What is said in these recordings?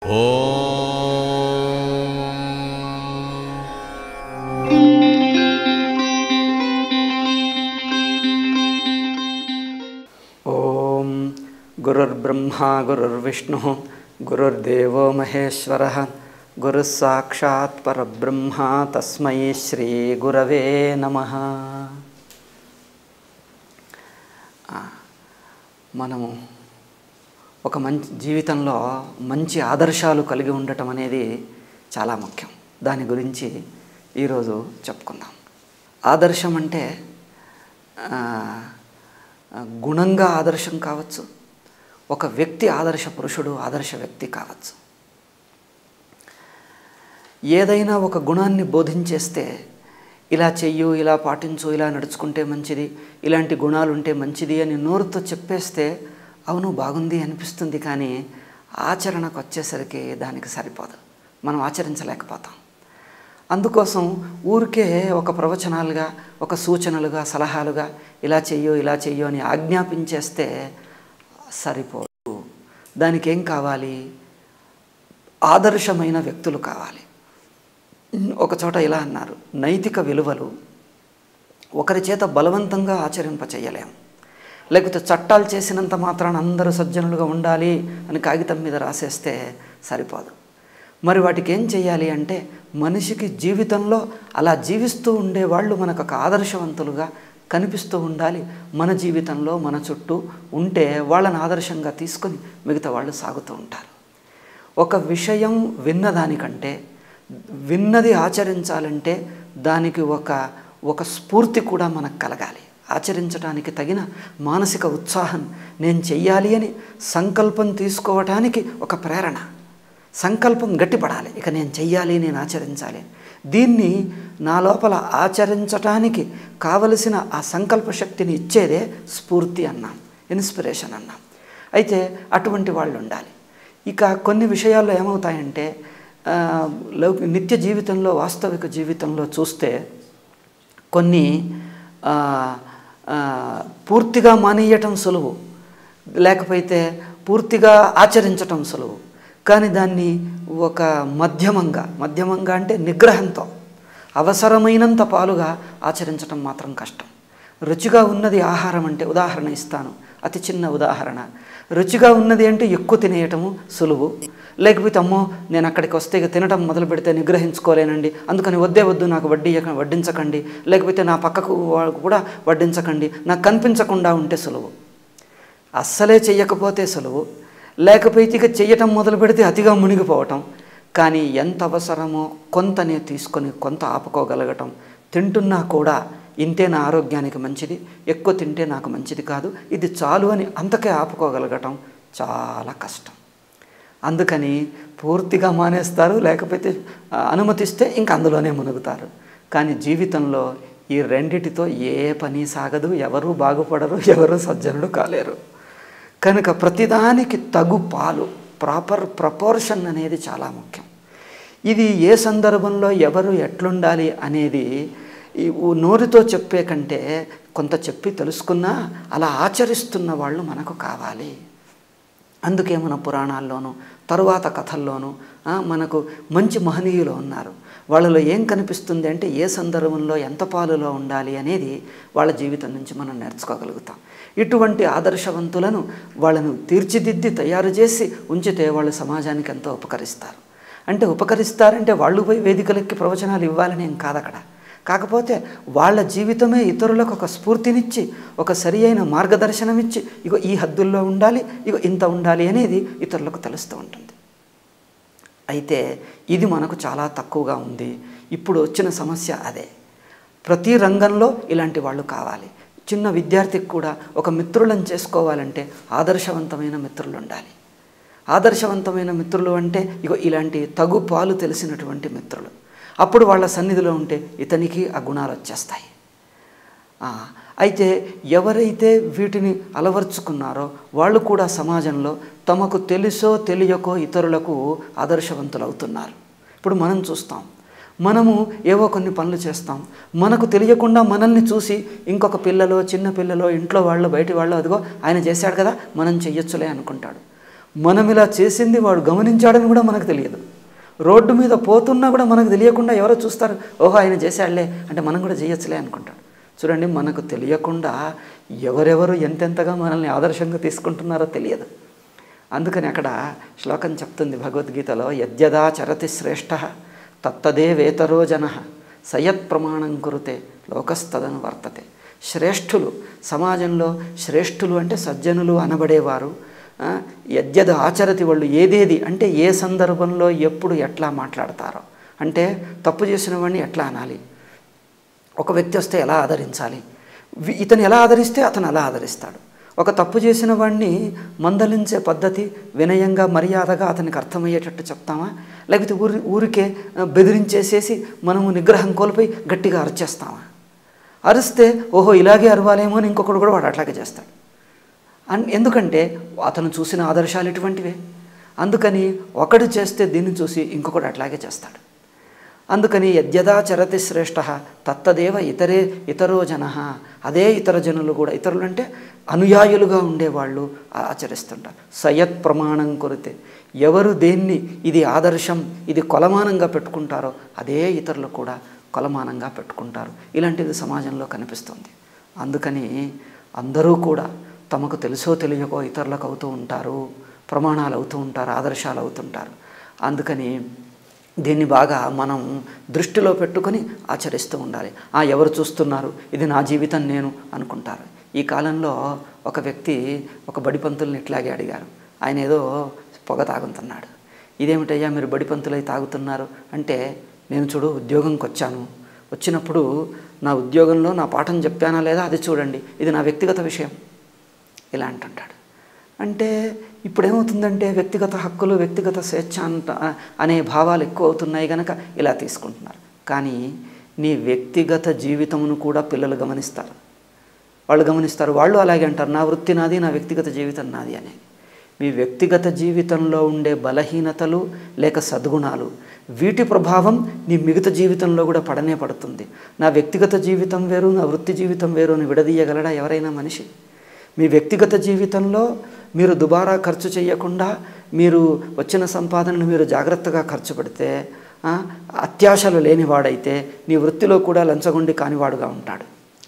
ఓం గురుర్బ్రహ్మా గురుర్విష్ణు గురుర్దేవో మహేశ్వర గురు సాక్షాత్ పరబ్రహ్మ తస్మై శ్రీ గురవే నమ మనము ఒక మంచి జీవితంలో మంచి ఆదర్శాలు కలిగి ఉండటం అనేది చాలా ముఖ్యం దాని గురించి ఈరోజు చెప్పుకుందాం ఆదర్శం అంటే ఆ, గుణంగా ఆదర్శం కావచ్చు ఒక వ్యక్తి ఆదర్శ పురుషుడు ఆదర్శ వ్యక్తి కావచ్చు ఏదైనా ఒక గుణాన్ని బోధించేస్తే ఇలా చెయ్యు ఇలా పాటించు ఇలా నడుచుకుంటే మంచిది ఇలాంటి గుణాలు ఉంటే మంచిది అని నోరుతో చెప్పేస్తే అవును బాగుంది అనిపిస్తుంది కానీ ఆచరణకు వచ్చేసరికి దానికి సరిపోదు మనం ఆచరించలేకపోతాం అందుకోసం ఊరికే ఒక ప్రవచనాలుగా ఒక సూచనలుగా సలహాలుగా ఇలా చెయ్యో ఇలా చెయ్యో అని ఆజ్ఞాపించేస్తే సరిపోదు దానికి ఏం కావాలి ఆదర్శమైన వ్యక్తులు కావాలి ఒక చోట ఇలా అన్నారు నైతిక విలువలు ఒకరి చేత బలవంతంగా ఆచరింప చేయలేము లేకపోతే చట్టాలు చేసినంత మాత్రాన అందరూ సజ్జనులుగా ఉండాలి అని కాగితం మీద రాసేస్తే సరిపోదు మరి వాటికి ఏం చేయాలి అంటే మనిషికి జీవితంలో అలా జీవిస్తూ ఉండేవాళ్ళు మనకు ఒక ఆదర్శవంతులుగా కనిపిస్తూ ఉండాలి మన జీవితంలో మన చుట్టూ ఉంటే వాళ్ళని ఆదర్శంగా తీసుకొని మిగతా వాళ్ళు సాగుతూ ఉంటారు ఒక విషయం విన్నదానికంటే విన్నది ఆచరించాలంటే దానికి ఒక ఒక స్ఫూర్తి కూడా మనకు కలగాలి ఆచరించడానికి తగిన మానసిక ఉత్సాహం నేను చెయ్యాలి అని సంకల్పం తీసుకోవటానికి ఒక ప్రేరణ సంకల్పం గట్టిపడాలి ఇక నేను చెయ్యాలి నేను ఆచరించాలి దీన్ని నా లోపల ఆచరించటానికి కావలసిన ఆ సంకల్ప శక్తిని ఇచ్చేదే స్ఫూర్తి అన్నాం ఇన్స్పిరేషన్ అన్నాం అయితే అటువంటి వాళ్ళు ఉండాలి ఇక కొన్ని విషయాల్లో ఏమవుతాయంటే ఆ, లౌకి నిత్య జీవితంలో వాస్తవిక జీవితంలో చూస్తే కొన్ని ఆ, ఆ, పూర్తిగా మానేయటం సులువు లేకపోతే పూర్తిగా ఆచరించటం సులువు కానీ దాన్ని ఒక మధ్యమంగా మధ్యమంగా అంటే నిగ్రహంతో అవసరమైనంత పాలుగా ఆచరించటం మాత్రం కష్టం రుచిగా ఉన్నది ఆహారం అంటే ఉదాహరణ ఇస్తాను అతి చిన్న ఉదాహరణ రుచిగా ఉన్నది అంటే ఎక్కువ తినేయటము సులువు లేకపోతే అమ్మో నేను అక్కడికి వస్తే ఇక తినటం మొదలు పెడితే నిగ్రహించుకోలేనండి అందుకని వద్దే వద్దు నాకు వడ్డీ వడ్డించకండి లేకపోతే నా పక్కకు వాళ్ళకు కూడా వడ్డించకండి నాకు కనిపించకుండా ఉంటే సులువు అస్సలే చెయ్యకపోతే సులువు లేకపోతే ఇక చెయ్యటం మొదలు పెడితే అతిగా మునిగిపోవటం కానీ ఎంత అవసరమో కొంతనే తీసుకొని కొంత ఆపుకోగలగటం తింటున్నా కూడా ఇంతే నా ఆరోగ్యానికి మంచిది ఎక్కువ తింటే నాకు మంచిది కాదు ఇది చాలు అని అంతకే ఆపుకోగలగటం చాలా కష్టం అందుకని పూర్తిగా మానేస్తారు లేకపోతే ఆ, అనుమతిస్తే ఇంక అందులోనే మునుగుతారు కానీ జీవితంలో ఈ రెండిటితో ఏ పని సాగదు ఎవరూ బాగుపడరు ఎవరూ సజ్జనులు కాలేరు కనుక ప్రతిదానికి తగు పాలు ప్రాపర్ ప్రపోర్షన్ అనేది చాలా ముఖ్యం ఇది ఏ సందర్భంలో ఎవరు ఎట్లుండాలి అనేది ఈ ఊ- నోరుతో చెప్పే కంటే కొంత చెప్పి తెలుసుకున్నా అలా ఆచరిస్తున్న వాళ్ళు మనకు కావాలి అందుకే మన పురాణాల్లోనూ తరువాత కథల్లోనూ ఆ, మనకు మంచి మహనీయులు ఉన్నారు వాళ్ళలో ఏం కనిపిస్తుంది అంటే ఏ సందర్భంలో ఎంత పాలులో ఉండాలి అనేది వాళ్ళ జీవితం నుంచి మనం నేర్చుకోగలుగుతాం ఇటువంటి ఆదర్శవంతులను వాళ్ళను తీర్చిదిద్ది తయారు చేసి ఉంచితే వాళ్ళు సమాజానికి ఎంతో ఉపకరిస్తారు అంటే ఉపకరిస్తారంటే వాళ్ళు పోయి వేదికలెక్కి ప్రవచనాలు ఇవ్వాలని ఏం కాదు అక్కడ కాకపోతే వాళ్ళ జీవితమే ఇతరులకు ఒక స్ఫూర్తినిచ్చి ఒక సరి అయిన మార్గదర్శనం ఇచ్చి ఇగో ఈ హద్దుల్లో ఉండాలి ఇగో ఇంత ఉండాలి అనేది ఇతరులకు తెలుస్తూ ఉంటుంది అయితే ఇది మనకు చాలా తక్కువగా ఉంది ఇప్పుడు వచ్చిన సమస్య అదే ప్రతి రంగంలో ఇలాంటి వాళ్ళు కావాలి చిన్న విద్యార్థికి కూడా ఒక మిత్రులను చేసుకోవాలంటే ఆదర్శవంతమైన మిత్రులు ఉండాలి ఆదర్శవంతమైన మిత్రులు అంటే ఇగో ఇలాంటి తగు పాలు తెలిసినటువంటి మిత్రులు అప్పుడు వాళ్ళ సన్నిధిలో ఉంటే ఇతనికి ఆ గుణాలు వచ్చేస్తాయి ఆ, అయితే ఎవరైతే వీటిని అలవర్చుకున్నారో వాళ్ళు కూడా సమాజంలో తమకు తెలుసో తెలియకో ఇతరులకు ఆదర్శవంతులు అవుతున్నారు ఇప్పుడు మనం చూస్తాం మనము ఏవో కొన్ని పనులు చేస్తాం మనకు తెలియకుండా మనల్ని చూసి ఇంకొక పిల్లలో చిన్న పిల్లలో ఇంట్లో వాళ్ళు బయటి వాళ్ళు అదిగో ఆయన చేశాడు కదా మనం చెయ్యొచ్చులే అనుకుంటాడు మనం ఇలా చేసింది వాడు గమనించాడని కూడా మనకు తెలియదు రోడ్డు మీద పోతున్నా కూడా మనకు తెలియకుండా ఎవరో చూస్తారు ఓహో ఆయన చేశాడులే అంటే మనం కూడా చేయొచ్చులే అనుకుంటాడు చూడండి మనకు తెలియకుండా ఎవరెవరు ఎంతెంతగా మనల్ని ఆదర్శంగా తీసుకుంటున్నారో తెలియదు అందుకని అక్కడ శ్లోకం చెప్తుంది భగవద్గీతలో యద్యదా చరతి శ్రేష్ఠ తత్తదే వేతరో జన సయత్ ప్రమాణం కురుతే లోకస్తదను వర్తతే శ్రేష్ఠులు సమాజంలో శ్రేష్ఠులు అంటే సజ్జనులు అనబడేవారు ఆ, యద్యద ఆచరతి వాళ్ళు ఏదేది అంటే ఏ సందర్భంలో ఎప్పుడు ఎట్లా మాట్లాడతారో అంటే తప్పు చేసిన వాడిని ఎట్లా అనాలి ఒక వ్యక్తి వస్తే ఎలా ఆదరించాలి వి- ఇతను ఎలా ఆదరిస్తే అతను అలా ఆదరిస్తాడు ఒక తప్పు చేసిన వాడిని మందలించే పద్ధతి వినయంగా మర్యాదగా అతనికి అర్థమయ్యేటట్టు చెప్తామా లేకపోతే ఊరి ఊరికే ఆ, బెదిరించేసేసి మనము నిగ్రహం కోల్పోయి గట్టిగా అరిచేస్తామా అరిస్తే ఓహో ఇలాగే అరవాలేమో అని ఇంకొకడు కూడా వాడు అట్లాగే చేస్తాడు అన్ ఎందుకంటే అతను చూసిన ఆదర్శాలు ఇటువంటివే అందుకని ఒకడు చేస్తే దీన్ని చూసి ఇంకొకడు అట్లాగే చేస్తాడు అందుకని యద్యదా చరతి శ్రేష్ఠ తత్తదేవ ఇతరే ఇతరో జన అదే ఇతర జనులు కూడా ఇతరులు అంటే అనుయాయులుగా ఉండేవాళ్ళు ఆ- ఆచరిస్తుంటారు సయత్ ప్రమాణం కొరితే ఎవరు దేన్ని ఇది ఆదర్శం ఇది కొలమానంగా పెట్టుకుంటారో అదే ఇతరులు కూడా కొలమానంగా పెట్టుకుంటారు ఇలాంటిది సమాజంలో కనిపిస్తుంది అందుకని అందరూ కూడా తమకు తెలుసో తెలియకో ఇతరులకు అవుతూ ఉంటారు ప్రమాణాలు అవుతూ ఉంటారు ఆదర్శాలు అవుతుంటారు అందుకని దీన్ని బాగా మనం దృష్టిలో పెట్టుకొని ఆచరిస్తూ ఉండాలి ఆ ఎవరు చూస్తున్నారు ఇది నా జీవితం నేను అనుకుంటారు ఈ కాలంలో ఒక వ్యక్తి ఒక బడిపంతుల్ని ఇట్లాగే అడిగారు ఆయన ఏదో పొగ తాగుతున్నాడు ఇదేమిటయ్యా మీరు బడిపంతులై తాగుతున్నారు అంటే నేను చూడు ఉద్యోగంకి వచ్చాను వచ్చినప్పుడు నా ఉద్యోగంలో నా పాఠం చెప్పానా లేదా అది చూడండి ఇది నా వ్యక్తిగత విషయం ఇలా అంటుంటాడు అంటే ఇప్పుడు ఏమవుతుందంటే వ్యక్తిగత హక్కులు వ్యక్తిగత స్వేచ్ఛ అంట అనే భావాలు ఎక్కువ అవుతున్నాయి కనుక ఇలా తీసుకుంటున్నారు కానీ నీ వ్యక్తిగత జీవితమును కూడా పిల్లలు గమనిస్తారు వాళ్ళు గమనిస్తారు వాళ్ళు అలాగే అంటారు నా వృత్తి నాది నా వ్యక్తిగత జీవితం నాది అని మీ వ్యక్తిగత జీవితంలో ఉండే బలహీనతలు లేక సద్గుణాలు వీటి ప్రభావం నీ మిగతా జీవితంలో కూడా పడనే పడుతుంది నా వ్యక్తిగత జీవితం వేరు నా వృత్తి జీవితం వేరు అని విడదీయగలడా ఎవరైనా మనిషి మీ వ్యక్తిగత జీవితంలో మీరు దుబారా ఖర్చు చేయకుండా మీరు వచ్చిన సంపాదనను మీరు జాగ్రత్తగా ఖర్చు పెడితే ఆ, అత్యాశలు లేనివాడైతే నీ వృత్తిలో కూడా లంచగొండి కానివాడుగా ఉంటాడు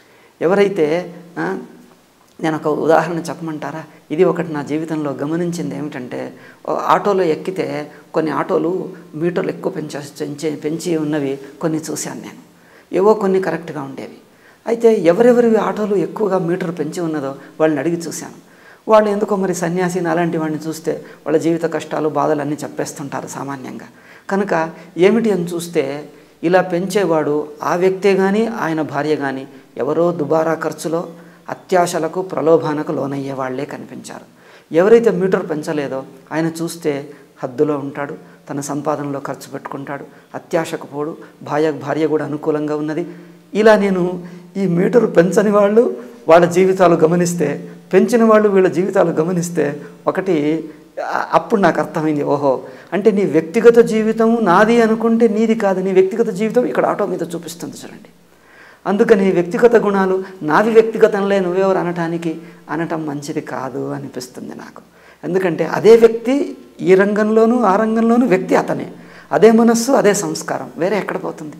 ఎవరైతే ఆ, నేను ఒక ఉదాహరణ చెప్పమంటారా ఇది ఒకటి నా జీవితంలో గమనించింది ఏమిటంటే ఓ ఆటోలో ఎక్కితే కొన్ని ఆటోలు మీటర్లు ఎక్కువ పెంచ పెంచి పెంచి ఉన్నవి కొన్ని చూశాను నేను ఏవో కొన్ని కరెక్ట్గా ఉండేవి అయితే ఎవరెవరివి ఆటోలు ఎక్కువగా మీటర్ పెంచి ఉన్నదో వాళ్ళని అడిగి చూశాను వాళ్ళు ఎందుకో మరి సన్యాసిని అలాంటి వాడిని చూస్తే వాళ్ళ జీవిత కష్టాలు బాధలు అన్నీ చెప్పేస్తుంటారు సామాన్యంగా కనుక ఏమిటి అని చూస్తే ఇలా పెంచేవాడు ఆ వ్యక్తే కానీ ఆయన భార్య కానీ ఎవరో దుబారా ఖర్చులో అత్యాశలకు ప్రలోభానకు లోనయ్యే వాళ్ళే కనిపించారు ఎవరైతే మీటర్ పెంచలేదో ఆయన చూస్తే హద్దులో ఉంటాడు తన సంపాదనలో ఖర్చు పెట్టుకుంటాడు అత్యాశకు పోడు భార్య భార్య కూడా అనుకూలంగా ఉన్నది ఇలా నేను ఈ మీటరు పెంచని వాళ్ళు వాళ్ళ జీవితాలు గమనిస్తే పెంచిన వాళ్ళు వీళ్ళ జీవితాలు గమనిస్తే ఒకటి ఆ- అప్పుడు నాకు అర్థమైంది ఓహో అంటే నీ వ్యక్తిగత జీవితం నాది అనుకుంటే నీది కాదు నీ వ్యక్తిగత జీవితం ఇక్కడ ఆటో మీద చూపిస్తుంది చూడండి అందుకని వ్యక్తిగత గుణాలు నావి వ్యక్తిగతంలే నువ్వెవరు అనటానికి అనటం మంచిది కాదు అనిపిస్తుంది నాకు ఎందుకంటే అదే వ్యక్తి ఈ రంగంలోనూ ఆ రంగంలోనూ వ్యక్తి అతనే అదే మనస్సు అదే సంస్కారం వేరే ఎక్కడ పోతుంది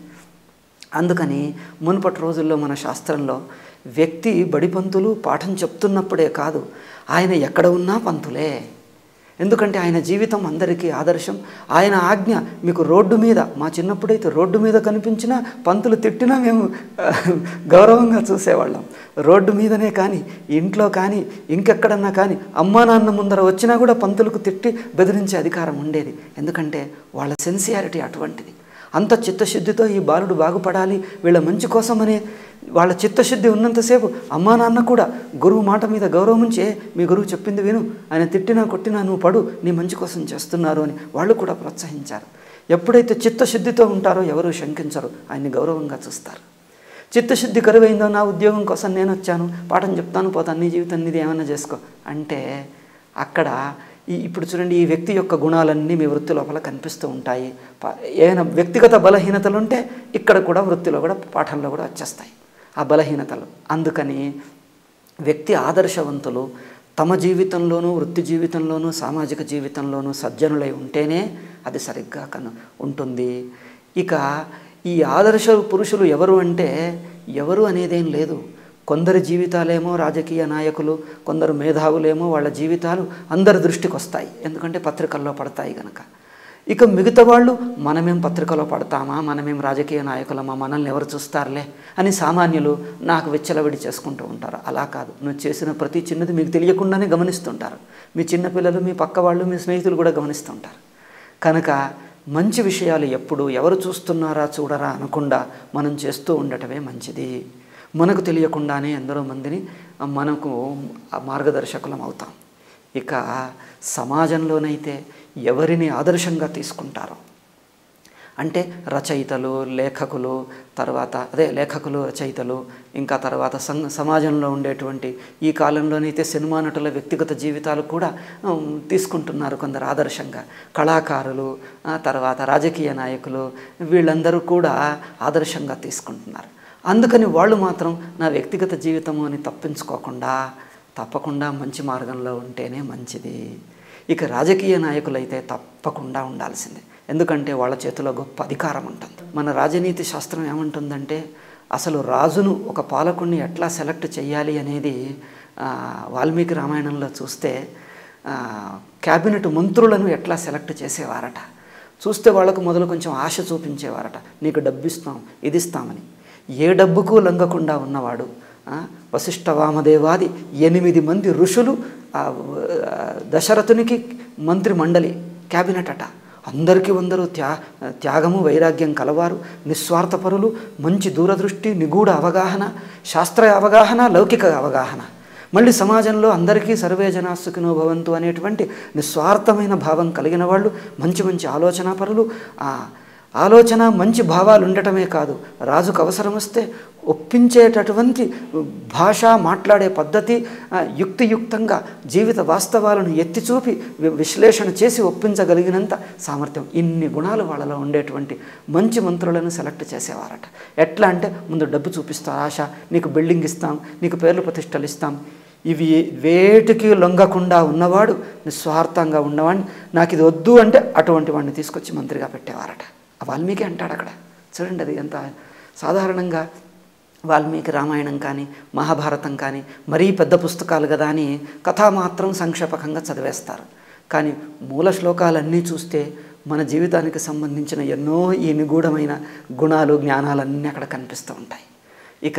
అందుకని మునుపటి రోజుల్లో మన శాస్త్రంలో వ్యక్తి బడి పంతులు పాఠం చెప్తున్నప్పుడే కాదు ఆయన ఎక్కడ ఉన్నా పంతులే ఎందుకంటే ఆయన జీవితం అందరికీ ఆదర్శం ఆయన ఆజ్ఞ మీకు రోడ్డు మీద మా చిన్నప్పుడైతే రోడ్డు మీద కనిపించినా పంతులు తిట్టినా మేము ఆ, గౌరవంగా చూసేవాళ్ళం రోడ్డు మీదనే కానీ ఇంట్లో కానీ ఇంకెక్కడన్నా కానీ అమ్మా నాన్న ముందర వచ్చినా కూడా పంతులకు తిట్టి బెదిరించే అధికారం ఉండేది ఎందుకంటే వాళ్ళ సెన్సియారిటీ అటువంటిది అంత చిత్తశుద్ధితో ఈ బాలుడు బాగుపడాలి వీళ్ళ మంచి కోసమనే వాళ్ళ చిత్తశుద్ధి ఉన్నంతసేపు అమ్మా నాన్న కూడా గురువు మాట మీద గౌరవం ఉంచే మీ గురువు చెప్పింది విను ఆయన తిట్టినా కొట్టినా నువ్వు పడు నీ మంచి కోసం చేస్తున్నారు అని వాళ్ళు కూడా ప్రోత్సహించారు ఎప్పుడైతే చిత్తశుద్ధితో ఉంటారో ఎవరు శంకించరు ఆయన్ని గౌరవంగా చూస్తారు చిత్తశుద్ధి కరువైందో నా ఉద్యోగం కోసం నేను వచ్చాను పాఠం చెప్తాను పోతాను నీ జీవితం నీది ఏమైనా చేసుకో అంటే అక్కడ ఈ ఇప్పుడు చూడండి ఈ వ్యక్తి యొక్క గుణాలన్నీ మీ వృత్తి లోపల కనిపిస్తూ ఉంటాయి ప- ఏమైనా వ్యక్తిగత బలహీనతలు ఉంటే ఇక్కడ కూడా వృత్తిలో కూడా పాఠంలో కూడా వచ్చేస్తాయి ఆ బలహీనతలు అందుకని వ్యక్తి ఆదర్శవంతులు తమ జీవితంలోనూ వృత్తి జీవితంలోనూ సామాజిక జీవితంలోనూ సజ్జనులై ఉంటేనే అది సరిగ్గా కను ఉంటుంది ఇక ఈ ఆదర్శ పురుషులు ఎవరు అంటే ఎవరు అనేదేం లేదు కొందరి జీవితాలేమో రాజకీయ నాయకులు కొందరు మేధావులేమో వాళ్ళ జీవితాలు అందరి దృష్టికి వస్తాయి ఎందుకంటే పత్రికల్లో పడతాయి గనక ఇక మిగతా వాళ్ళు మనమేం పత్రికలో పడతామా మనమేం రాజకీయ నాయకులమా మనల్ని ఎవరు చూస్తారులే అని సామాన్యులు నాకు వెచ్చలవిడి చేసుకుంటూ ఉంటారు అలా కాదు నువ్వు చేసిన ప్రతి చిన్నది మీకు తెలియకుండానే గమనిస్తుంటారు మీ చిన్నపిల్లలు మీ పక్క వాళ్ళు మీ స్నేహితులు కూడా గమనిస్తుంటారు కనుక మంచి విషయాలు ఎప్పుడు ఎవరు చూస్తున్నారా చూడరా అనకుండా మనం చేస్తూ ఉండటమే మంచిది మనకు తెలియకుండానే ఎందరో మందిని మనకు మార్గదర్శకులం అవుతాం ఇక సమాజంలోనైతే ఎవరిని ఆదర్శంగా తీసుకుంటారో అంటే రచయితలు లేఖకులు తర్వాత అదే లేఖకులు రచయితలు ఇంకా తర్వాత సం సమాజంలో ఉండేటువంటి ఈ కాలంలోనైతే సినిమా నటుల వ్యక్తిగత జీవితాలు కూడా ఉమ్, తీసుకుంటున్నారు కొందరు ఆదర్శంగా కళాకారులు ఆ తర్వాత రాజకీయ నాయకులు వీళ్ళందరూ కూడా ఆదర్శంగా తీసుకుంటున్నారు అందుకని వాళ్ళు మాత్రం నా వ్యక్తిగత జీవితము అని తప్పించుకోకుండా తప్పకుండా మంచి మార్గంలో ఉంటేనే మంచిది ఇక రాజకీయ నాయకులైతే తప్పకుండా ఉండాల్సిందే ఎందుకంటే వాళ్ళ చేతిలో గొప్ప అధికారం ఉంటుంది మన రాజనీతి శాస్త్రం ఏమంటుందంటే అసలు రాజును ఒక పాలకుడిని ఎట్లా సెలెక్ట్ చేయాలి అనేది ఆ, వాల్మీకి రామాయణంలో చూస్తే ఆ, క్యాబినెట్ మంత్రులను ఎట్లా సెలెక్ట్ చేసేవారట చూస్తే వాళ్ళకు మొదలు కొంచెం ఆశ చూపించేవారట నీకు డబ్బు ఇస్తాం ఇది ఇస్తామని ఏ డబ్బుకు లొంగకుండా ఉన్నవాడు ఆ, వశిష్ఠ వామదేవాది ఎనిమిది మంది ఋషులు ఆ, ఆ, దశరథునికి మంత్రి మండలి క్యాబినెట్ అట అందరికీ అందరూ త్యా త్యాగము వైరాగ్యం కలవారు నిస్వార్థపరులు మంచి దూరదృష్టి నిగూఢ అవగాహన శాస్త్ర అవగాహన లౌకిక అవగాహన మళ్ళీ సమాజంలో అందరికీ సర్వే జనా సుఖినో భవంతు అనేటువంటి నిస్వార్థమైన భావం కలిగిన వాళ్ళు మంచి మంచి ఆలోచన పరులు ఆ ఆలోచన మంచి భావాలు ఉండటమే కాదు రాజుకు అవసరం వస్తే ఒప్పించేటటువంటి భాష మాట్లాడే పద్ధతి ఆ, యుక్తియుక్తంగా జీవిత వాస్తవాలను ఎత్తి చూపి వి- విశ్లేషణ చేసి ఒప్పించగలిగినంత సామర్థ్యం ఇన్ని గుణాలు వాళ్ళలో ఉండేటువంటి మంచి మంత్రులను సెలెక్ట్ చేసేవారట ఎట్లా అంటే ముందు డబ్బు చూపిస్తారు ఆశ నీకు బిల్డింగ్ ఇస్తాం నీకు పేర్లు ప్రతిష్టలు ఇస్తాం ఇవి వేటికి లొంగకుండా ఉన్నవాడు నిస్వార్థంగా ఉన్నవాడిని నాకు ఇది వద్దు అంటే అటువంటి వాడిని తీసుకొచ్చి మంత్రిగా పెట్టేవారట ఆ వాల్మీకి అంటాడు అక్కడ చూడండి అది ఎంత సాధారణంగా వాల్మీకి రామాయణం కానీ మహాభారతం కానీ మరీ పెద్ద పుస్తకాలు కదా అని కథా మాత్రం సంక్షేపకంగా చదివేస్తారు కానీ మూల శ్లోకాలన్నీ చూస్తే మన జీవితానికి సంబంధించిన ఎన్నో ఈ నిగూఢమైన గుణాలు జ్ఞానాలన్నీ అక్కడ కనిపిస్తూ ఉంటాయి ఇక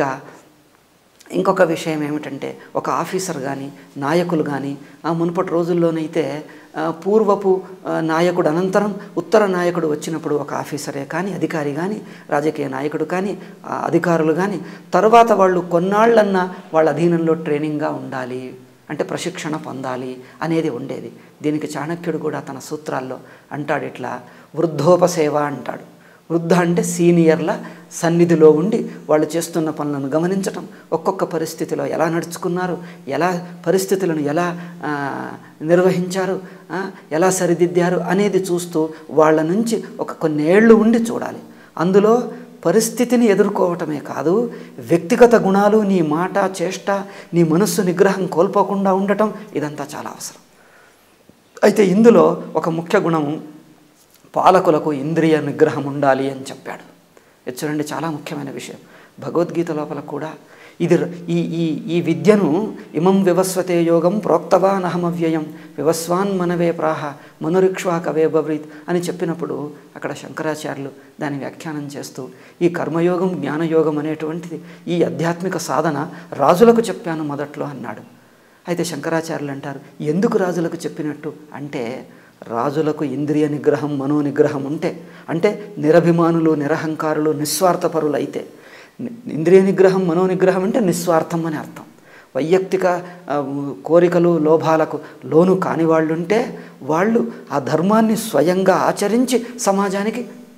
ఇంకొక విషయం ఏమిటంటే ఒక ఆఫీసర్ కానీ నాయకులు కానీ ఆ మునుపటి రోజుల్లోనైతే ఆ, పూర్వపు ఆ, నాయకుడు అనంతరం ఉత్తర నాయకుడు వచ్చినప్పుడు ఒక ఆఫీసరే కానీ అధికారి కానీ రాజకీయ నాయకుడు కానీ ఆ, అధికారులు కానీ తర్వాత వాళ్ళు కొన్నాళ్ళన్నా వాళ్ళ అధీనంలో ట్రైనింగ్గా ఉండాలి అంటే ప్రశిక్షణ పొందాలి అనేది ఉండేది దీనికి చాణక్యుడు కూడా తన సూత్రాల్లో అంటాడు ఇట్లా వృద్ధోపసేవ అంటాడు వృద్ధ అంటే సీనియర్ల సన్నిధిలో ఉండి వాళ్ళు చేస్తున్న పనులను గమనించటం ఒక్కొక్క పరిస్థితిలో ఎలా నడుచుకున్నారు ఎలా పరిస్థితులను ఎలా ఆ, నిర్వహించారు ఆ, ఎలా సరిదిద్దారు అనేది చూస్తూ వాళ్ళ నుంచి ఒక కొన్నేళ్ళు ఉండి చూడాలి అందులో పరిస్థితిని ఎదుర్కోవటమే కాదు వ్యక్తిగత గుణాలు నీ మాట చేష్ట నీ మనస్సు నిగ్రహం కోల్పోకుండా ఉండటం ఇదంతా చాలా అవసరం అయితే ఇందులో ఒక ముఖ్య గుణం పాలకులకు ఇంద్రియ నిగ్రహం ఉండాలి అని చెప్పాడు ఇది చూడండి చాలా ముఖ్యమైన విషయం భగవద్గీత లోపల కూడా ఇది ర- ఈ ఈ ఈ విద్యను ఇమం వివస్వతే యోగం ప్రోక్తవాన్ అహమవ్యయం వివస్వాన్ మనవే ప్రాహ మనురిక్ష్వా కవే బవ్రీత్ అని చెప్పినప్పుడు అక్కడ శంకరాచార్యులు దాని వ్యాఖ్యానం చేస్తూ ఈ కర్మయోగం జ్ఞానయోగం అనేటువంటిది ఈ ఆధ్యాత్మిక సాధన రాజులకు చెప్పాను మొదట్లో అన్నాడు అయితే శంకరాచార్యులు అంటారు ఎందుకు రాజులకు చెప్పినట్టు అంటే రాజులకు ఇంద్రియ నిగ్రహం మనో నిగ్రహం ఉంటే అంటే నిరభిమానులు నిరహంకారులు నిస్వార్థపరులు అయితే ని- ఇంద్రియ నిగ్రహం మనో నిగ్రహం అంటే నిస్వార్థం అని అర్థం వైయక్తిక ఆ, కోరికలు లోభాలకు లోను కాని వాళ్ళు ఉంటే వాళ్ళు ఆ ధర్మాన్ని స్వయంగా ఆచరించి సమాజానికి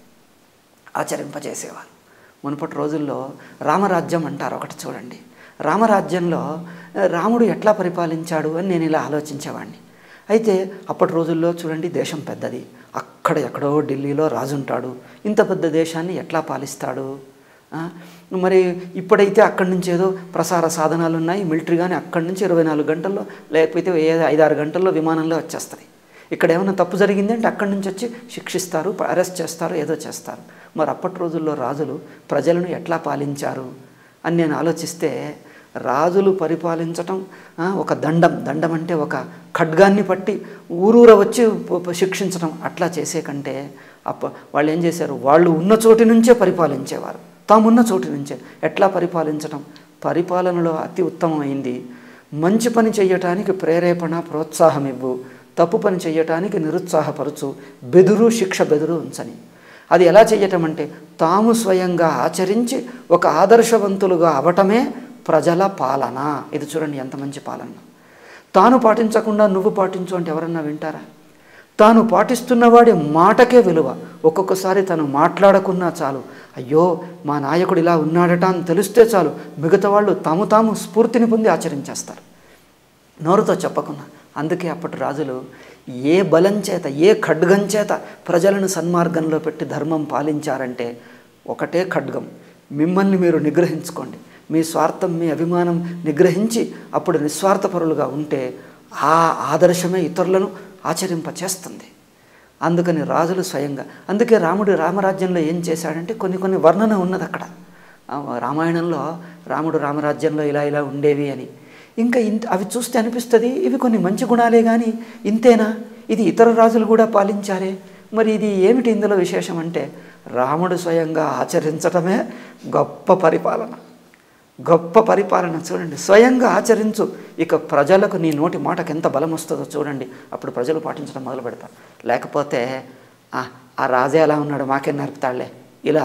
ఆచరింపజేసేవారు మునుపటి రోజుల్లో రామరాజ్యం అంటారు ఒకటి చూడండి రామరాజ్యంలో ఆ, రాముడు ఎట్లా పరిపాలించాడు అని నేను ఇలా ఆలోచించేవాడిని అయితే అప్పటి రోజుల్లో చూడండి దేశం పెద్దది అక్కడ ఎక్కడో ఢిల్లీలో రాజు ఉంటాడు ఇంత పెద్ద దేశాన్ని ఎట్లా పాలిస్తాడు ఆ, మరి ఇప్పుడైతే అక్కడి నుంచి ఏదో ప్రసార సాధనాలు ఉన్నాయి మిలిటరీ కానీ అక్కడి నుంచి ఇరవై నాలుగు గంటల్లో లేకపోతే ఏ ఐదారు గంటల్లో విమానంలో వచ్చేస్తుంది ఇక్కడ ఏమైనా తప్పు జరిగింది అంటే అక్కడి నుంచి వచ్చి శిక్షిస్తారు అరెస్ట్ చేస్తారు ఏదో చేస్తారు మరి అప్పటి రోజుల్లో రాజులు ప్రజలను ఎట్లా పాలించారు అని నేను ఆలోచిస్తే రాజులు పరిపాలించటం ఆ, ఒక దండం దండం అంటే ఒక ఖడ్గాన్ని పట్టి ఊరూర వచ్చి ప- ప- శిక్షించటం అట్లా చేసే కంటే అప్ప వాళ్ళు ఏం చేశారు వాళ్ళు ఉన్న చోటి నుంచే పరిపాలించేవారు తామున్న చోటి నుంచే ఎట్లా పరిపాలించటం పరిపాలనలో అతి ఉత్తమమైంది మంచి పని చేయటానికి ప్రేరేపణ ప్రోత్సాహం ఇవ్వు తప్పు పని చేయటానికి నిరుత్సాహపరచు బెదురు శిక్ష బెదురు ఉంచని అది ఎలా చేయటం అంటే తాము స్వయంగా ఆచరించి ఒక ఆదర్శవంతులుగా అవటమే ప్రజల పాలన ఇది చూడండి ఎంత మంచి పాలన తాను పాటించకుండా నువ్వు పాటించు అంటే ఎవరన్నా వింటారా తాను పాటిస్తున్నవాడి మాటకే విలువ ఒక్కొక్కసారి తను మాట్లాడకున్నా చాలు అయ్యో మా నాయకుడు ఇలా ఉన్నాడట అని తెలిస్తే చాలు మిగతా వాళ్ళు తాము తాము స్ఫూర్తిని పొంది ఆచరించేస్తారు నోరుతో చెప్పకుండా అందుకే అప్పటి రాజులు ఏ బలం చేత ఏ ఖడ్గం చేత ప్రజలను సన్మార్గంలో పెట్టి ధర్మం పాలించారంటే ఒకటే ఖడ్గం మిమ్మల్ని మీరు నిగ్రహించుకోండి మీ స్వార్థం మీ అభిమానం నిగ్రహించి అప్పుడు నిస్వార్థపరులుగా ఉంటే ఆ ఆదర్శమే ఇతరులను ఆచరింపచేస్తుంది అందుకని రాజులు స్వయంగా అందుకే రాముడు రామరాజ్యంలో ఏం చేశాడంటే కొన్ని కొన్ని వర్ణన ఉన్నది అక్కడ ఆ రామాయణంలో రాముడు రామరాజ్యంలో ఇలా ఇలా ఉండేవి అని ఇంకా ఇంత అవి చూస్తే అనిపిస్తుంది ఇవి కొన్ని మంచి గుణాలే కానీ ఇంతేనా ఇది ఇతర రాజులు కూడా పాలించారే మరి ఇది ఏమిటి ఇందులో విశేషం అంటే రాముడు స్వయంగా ఆచరించటమే గొప్ప పరిపాలన గొప్ప పరిపాలన చూడండి స్వయంగా ఆచరించు ఇక ప్రజలకు నీ నోటి మాటకు ఎంత బలం వస్తుందో చూడండి అప్పుడు ప్రజలు పాటించడం మొదలు పెడతారు లేకపోతే "ఆ, ఆ రాజే ఎలా ఉన్నాడు మాకేం నేర్పుతాడులే ఇలా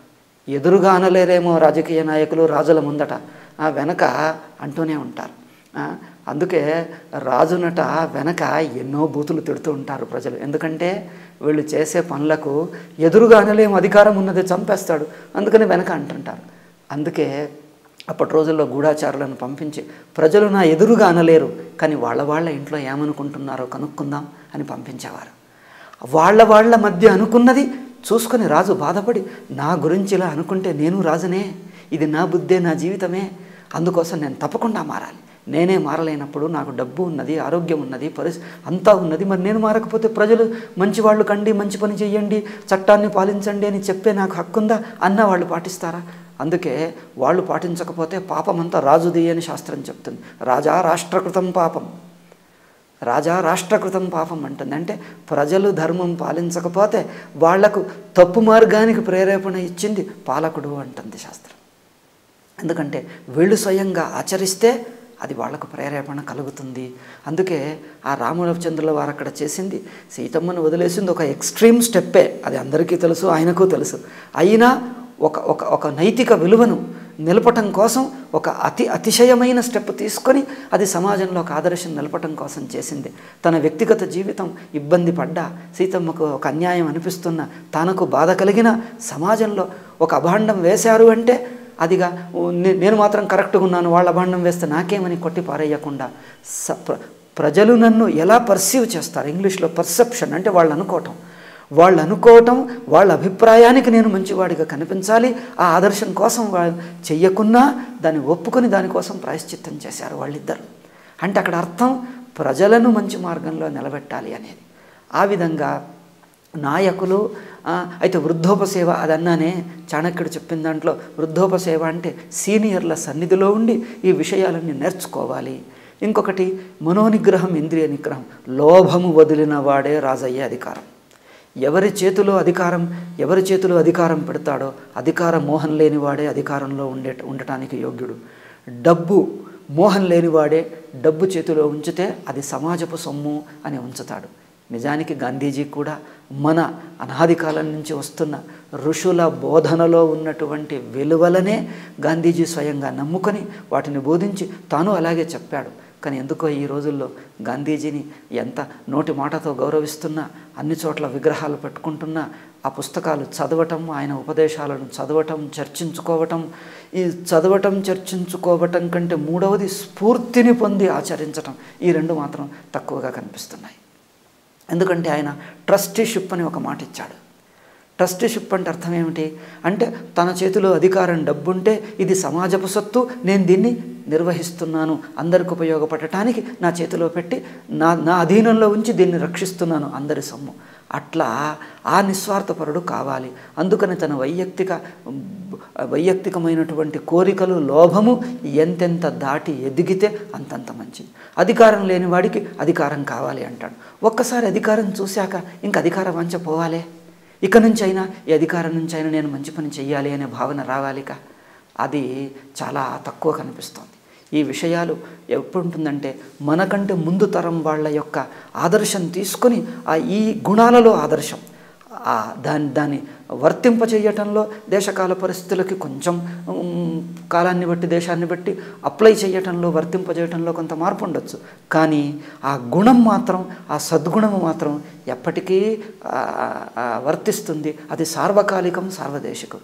ఎదురుగా అనలేరేమో రాజకీయ నాయకులు రాజుల ముందట ఆ వెనక అంటూనే ఉంటారు ఆ, అందుకే రాజునట వెనక ఎన్నో బూతులు తిడుతూ ఉంటారు ప్రజలు ఎందుకంటే వీళ్ళు చేసే పనులకు ఎదురుగా అనలేము అధికారం ఉన్నది చంపేస్తాడు అందుకని వెనక అంటుంటారు అందుకే అప్పటి రోజుల్లో గూఢాచారులను పంపించి ప్రజలు నా ఎదురుగా అనలేరు కానీ వాళ్ళ వాళ్ళ ఇంట్లో ఏమనుకుంటున్నారో కనుక్కుందాం అని పంపించేవారు వాళ్ళ వాళ్ళ మధ్య అనుకున్నది చూసుకొని రాజు బాధపడి నా గురించి ఇలా అనుకుంటే నేను రాజునే ఇది నా బుద్ధే నా జీవితమే అందుకోసం నేను తప్పకుండా మారాలి నేనే మారలేనప్పుడు నాకు డబ్బు ఉన్నది ఆరోగ్యం ఉన్నది పరిస్థితి అంతా ఉన్నది మరి నేను మారకపోతే ప్రజలు మంచి వాళ్ళు కండి మంచి పని చెయ్యండి చట్టాన్ని పాలించండి అని చెప్పే నాకు హక్కుందా అన్న వాళ్ళు పాటిస్తారా అందుకే వాళ్ళు పాటించకపోతే పాపం అంతా రాజుది అని శాస్త్రం చెప్తుంది రాజా రాష్ట్రకృతం పాపం రాజా రాష్ట్రకృతం పాపం అంటుంది అంటే ప్రజలు ధర్మం పాలించకపోతే వాళ్లకు తప్పు మార్గానికి ప్రేరేపణ ఇచ్చింది పాలకుడు అంటుంది శాస్త్రం ఎందుకంటే వీళ్ళు స్వయంగా ఆచరిస్తే అది వాళ్లకు ప్రేరేపణ కలుగుతుంది అందుకే ఆ రామచంద్రుల వారు అక్కడ చేసింది సీతమ్మను వదిలేసింది ఒక ఎక్స్ట్రీమ్ స్టెప్పే అది అందరికీ తెలుసు ఆయనకు తెలుసు అయినా ఒక ఒక ఒక నైతిక విలువను నిలపటం కోసం ఒక అతి అతిశయమైన స్టెప్ తీసుకొని అది సమాజంలో ఒక ఆదర్శం నిలపటం కోసం చేసింది తన వ్యక్తిగత జీవితం ఇబ్బంది పడ్డా సీతమ్మకు ఒక అన్యాయం అనిపిస్తున్న తనకు బాధ కలిగిన సమాజంలో ఒక అభాండం వేశారు అంటే అదిగా ఓ, నే- నేను మాత్రం కరెక్ట్గా ఉన్నాను వాళ్ళ అభాండం వేస్తే నాకేమని కొట్టి పారేయకుండా స ప్ర- ప్రజలు నన్ను ఎలా పర్సీవ్ చేస్తారు ఇంగ్లీష్లో పర్సెప్షన్ అంటే వాళ్ళు అనుకోవటం వాళ్ళు అనుకోవటం వాళ్ళ అభిప్రాయానికి నేను మంచివాడిగా కనిపించాలి ఆ ఆదర్శం కోసం వాళ్ళు చెయ్యకున్నా దాన్ని ఒప్పుకొని దానికోసం ప్రాయశ్చిత్తం చేశారు వాళ్ళిద్దరు అంటే అక్కడ అర్థం ప్రజలను మంచి మార్గంలో నిలబెట్టాలి అనేది ఆ విధంగా నాయకులు ఆ, అయితే వృద్ధోపసేవ అది అన్నానే చాణక్యుడు చెప్పిన దాంట్లో వృద్ధోపసేవ అంటే సీనియర్ల సన్నిధిలో ఉండి ఈ విషయాలన్నీ నేర్చుకోవాలి ఇంకొకటి మనోనిగ్రహం ఇంద్రియ నిగ్రహం లోభము వదిలిన వాడే రాజయ్యే అధికారం ఎవరి చేతిలో అధికారం ఎవరి చేతిలో అధికారం పెడతాడో అధికార మోహం లేనివాడే అధికారంలో ఉండే ఉండటానికి యోగ్యుడు డబ్బు మోహం లేనివాడే డబ్బు చేతిలో ఉంచితే అది సమాజపు సొమ్ము అని ఉంచుతాడు నిజానికి గాంధీజీ కూడా మన అనాది కాలం నుంచి వస్తున్న ఋషుల బోధనలో ఉన్నటువంటి విలువలనే గాంధీజీ స్వయంగా నమ్ముకొని వాటిని బోధించి తాను అలాగే చెప్పాడు కానీ ఎందుకో ఈ రోజుల్లో గాంధీజీని ఎంత నోటి మాటతో గౌరవిస్తున్నా అన్ని చోట్ల విగ్రహాలు పెట్టుకుంటున్నా ఆ పుస్తకాలు చదవటం ఆయన ఉపదేశాలను చదవటం చర్చించుకోవటం ఈ చదవటం చర్చించుకోవటం కంటే మూడవది స్ఫూర్తిని పొంది ఆచరించటం ఈ రెండు మాత్రం తక్కువగా కనిపిస్తున్నాయి ఎందుకంటే ఆయన ట్రస్టీషిప్ అని ఒక మాట ఇచ్చాడు ట్రస్టీషిప్ అంటే అర్థం ఏమిటి అంటే తన చేతిలో అధికారం డబ్బుంటే ఇది సమాజపు సొత్తు నేను దీన్ని నిర్వహిస్తున్నాను అందరికి ఉపయోగపడటానికి నా చేతిలో పెట్టి నా నా అధీనంలో ఉంచి దీన్ని రక్షిస్తున్నాను అందరి సొమ్ము అట్లా ఆ నిస్వార్థపరుడు కావాలి అందుకని తన వైయక్తిక వైయక్తికమైనటువంటి కోరికలు లోభము ఎంతెంత దాటి ఎదిగితే అంతంత మంచిది అధికారం లేని వాడికి అధికారం కావాలి అంటాడు ఒక్కసారి అధికారం చూశాక ఇంక అధికారం వంచ పోవాలే ఇక నుంచి అయినా ఈ అధికారం నుంచి అయినా నేను మంచి పని చెయ్యాలి అనే భావన రావాలిక అది చాలా తక్కువ కనిపిస్తోంది ఈ విషయాలు ఎప్పుడు ఉంటుందంటే మనకంటే ముందు తరం వాళ్ళ యొక్క ఆదర్శం తీసుకొని ఆ ఈ గుణాలలో ఆదర్శం ఆ దాన్ని దాన్ని వర్తింప చేయటంలో దేశకాల పరిస్థితులకి కొంచెం ఉమ్, కాలాన్ని బట్టి దేశాన్ని బట్టి అప్లై చేయటంలో వర్తింప చేయటంలో కొంత మార్పు ఉండొచ్చు కానీ ఆ గుణం మాత్రం ఆ సద్గుణము మాత్రం ఎప్పటికీ ఆ, ఆ, వర్తిస్తుంది అది సార్వకాలికం సార్వదేశికం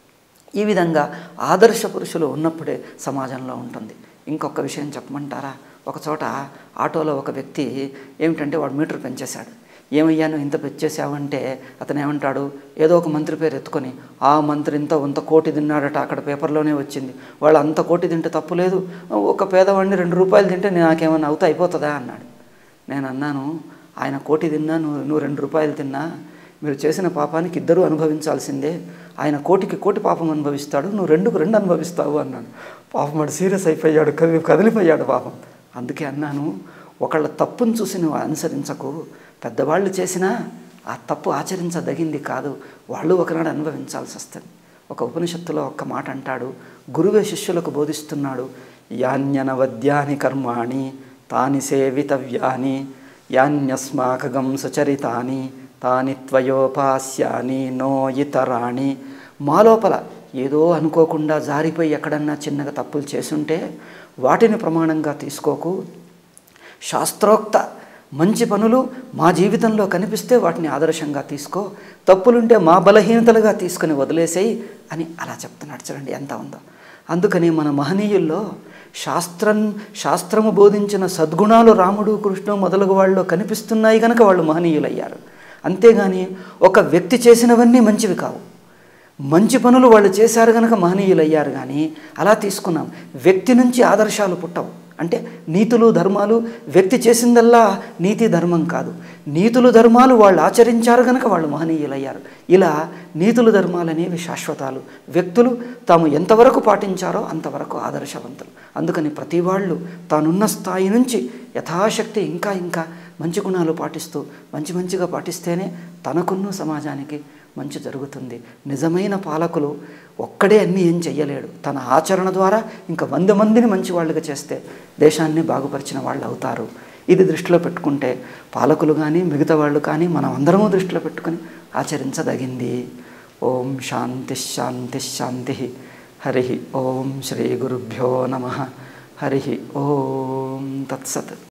ఈ విధంగా ఆదర్శ పురుషులు ఉన్నప్పుడే సమాజంలో ఉంటుంది ఇంకొక విషయం చెప్పమంటారా ఒక చోట ఆటోలో ఒక వ్యక్తి ఏమిటంటే వాడు మీటర్ పెంచేశాడు ఏమయ్యా నువ్వు ఇంత పెంచేసావంటే అతను ఏమంటాడు ఏదో ఒక మంత్రి పేరు ఎత్తుకొని ఆ మంత్రి ఇంత ఇంత కోటి తిన్నాడట అక్కడ పేపర్లోనే వచ్చింది వాళ్ళు అంత కోటి తింటే తప్పు లేదు ఒక పేదవాడిని రెండు రూపాయలు తింటే నాకేమన్నా అవుతా అయిపోతుందా అన్నాడు నేను అన్నాను ఆయన కోటి తిన్నా నువ్వు నువ్వు రెండు రూపాయలు తిన్నా మీరు చేసిన పాపానికి ఇద్దరూ అనుభవించాల్సిందే ఆయన కోటికి కోటి పాపం అనుభవిస్తాడు నువ్వు రెండుకు రెండు అనుభవిస్తావు అన్నాను పాపం వాడు సీరియస్ అయిపోయాడు కదిలి కదిలిపోయాడు పాపం అందుకే అన్నాను ఒకళ్ళ తప్పును చూసి నువ్వు అనుసరించకు పెద్దవాళ్ళు చేసినా ఆ తప్పు ఆచరించదగింది కాదు వాళ్ళు ఒకనాడు అనుభవించాల్సి వస్తుంది ఒక ఉపనిషత్తులో ఒక్క మాట అంటాడు గురువే శిష్యులకు బోధిస్తున్నాడు యాన్యనవద్యాని కర్మాణి తాని సేవితవ్యాని యాన్యస్మాకగం సుచరితాని తాని త్వయోపాస్యాని నో ఇతరాణి మా లోపల ఏదో అనుకోకుండా జారిపోయి ఎక్కడన్నా చిన్నగా తప్పులు చేసుంటే వాటిని ప్రమాణంగా తీసుకోకు శాస్త్రోక్త మంచి పనులు మా జీవితంలో కనిపిస్తే వాటిని ఆదర్శంగా తీసుకో తప్పులుంటే మా బలహీనతలుగా తీసుకుని వదిలేసేయి అని అలా చెప్తున్నాడు చూడండి ఎంత ఉందో అందుకని మన మహనీయుల్లో శాస్త్రం శాస్త్రము బోధించిన సద్గుణాలు రాముడు కృష్ణు మొదలగు వాళ్ళు కనిపిస్తున్నాయి కనుక వాళ్ళు మహనీయులయ్యారు అంతేగాని ఒక వ్యక్తి చేసినవన్నీ మంచివి కావు మంచి పనులు వాళ్ళు చేశారు కనుక మహనీయులయ్యారు కానీ అలా తీసుకున్నాం వ్యక్తి నుంచి ఆదర్శాలు పుట్టవు అంటే నీతులు ధర్మాలు వ్యక్తి చేసిందల్లా నీతి ధర్మం కాదు నీతులు ధర్మాలు వాళ్ళు ఆచరించారు కనుక వాళ్ళు మహనీయులయ్యారు ఇలా నీతులు ధర్మాలు అనేవి శాశ్వతాలు వ్యక్తులు తాము ఎంతవరకు పాటించారో అంతవరకు ఆదర్శవంతులు అందుకని ప్రతి వాళ్ళు తానున్న స్థాయి నుంచి యథాశక్తి ఇంకా ఇంకా మంచి గుణాలు పాటిస్తూ మంచి మంచిగా పాటిస్తేనే తనకున్న సమాజానికి మంచి జరుగుతుంది నిజమైన పాలకులు ఒక్కడే అన్నీ ఏం చెయ్యలేడు తన ఆచరణ ద్వారా ఇంకా వంద మందిని మంచి వాళ్ళుగా చేస్తే దేశాన్ని బాగుపరిచిన వాళ్ళు అవుతారు ఇది దృష్టిలో పెట్టుకుంటే పాలకులు కానీ మిగతా వాళ్ళు కానీ మనం అందరము దృష్టిలో పెట్టుకొని ఆచరించదగింది ఓం శాంతి శాంతి శాంతి హరి ఓం శ్రీ గురుభ్యో నమ హరి ఓం తత్సత్